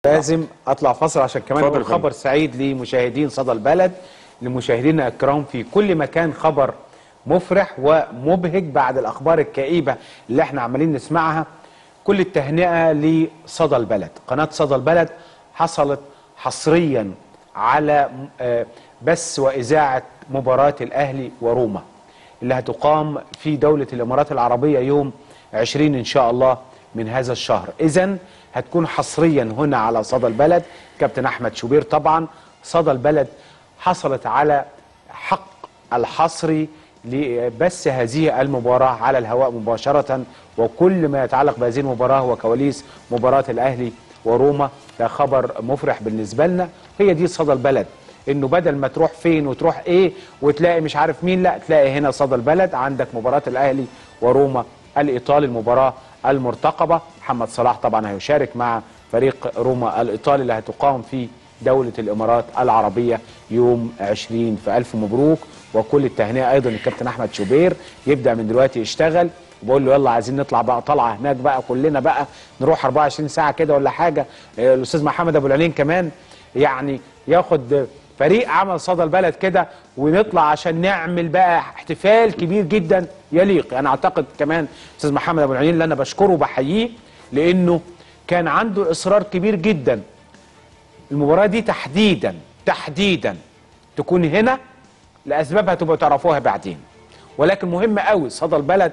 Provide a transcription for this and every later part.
لازم اطلع فاصل عشان كمان اتفضل اقول يا خبر سعيد لمشاهدين صدى البلد لمشاهدينا الكرام في كل مكان خبر مفرح ومبهج بعد الاخبار الكئيبه اللي احنا عمالين نسمعها كل التهنئه لصدى البلد قناه صدى البلد حصلت حصريا على آه، بث واذاعه مباراه الاهلي وروما اللي هتقام في دوله الامارات العربيه يوم 20 ان شاء الله من هذا الشهر اذا هتكون حصريا هنا على صدى البلد كابتن احمد شوبير طبعا صدى البلد حصلت على حق الحصري لبث هذه المباراة على الهواء مباشرة وكل ما يتعلق بهذه المباراة وكواليس مباراة الأهلي وروما ده خبر مفرح بالنسبة لنا هي دي صدى البلد انه بدل ما تروح فين وتروح ايه وتلاقي مش عارف مين لا تلاقي هنا صدى البلد عندك مباراة الأهلي وروما الإيطالي المباراة المرتقبة محمد صلاح طبعا هيشارك مع فريق روما الإيطالي اللي هتقام في دولة الإمارات العربية يوم 20 فألف مبروك وكل التهنئة أيضا للكابتن أحمد شوبير يبدأ من دلوقتي يشتغل وبقول له يلا عايزين نطلع بقى طلعة هناك بقى كلنا بقى نروح 24 ساعة كده ولا حاجة آه، الأستاذ محمد أبو العلين كمان يعني ياخد فريق عمل صدى البلد كده ونطلع عشان نعمل بقى احتفال كبير جدا يليق انا اعتقد كمان استاذ محمد ابو العلين اللي انا بشكره وبحييه لانه كان عنده اصرار كبير جدا المباراه دي تحديدا تحديدا تكون هنا لاسباب هتبقوا تعرفوها بعدين ولكن مهم قوي صدى البلد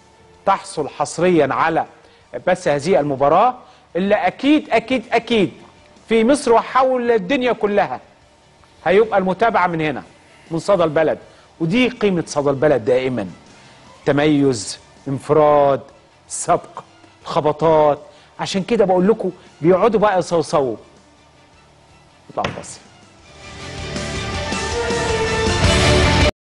تحصل حصريا على بس هذه المباراه اللي اكيد اكيد اكيد في مصر وحول الدنيا كلها هيبقى المتابعه من هنا من صدى البلد ودي قيمه صدى البلد دائما تميز انفراد سبق خبطات عشان كده بقول لكم بيقعدوا بقى يصوصوا اطلعوا بس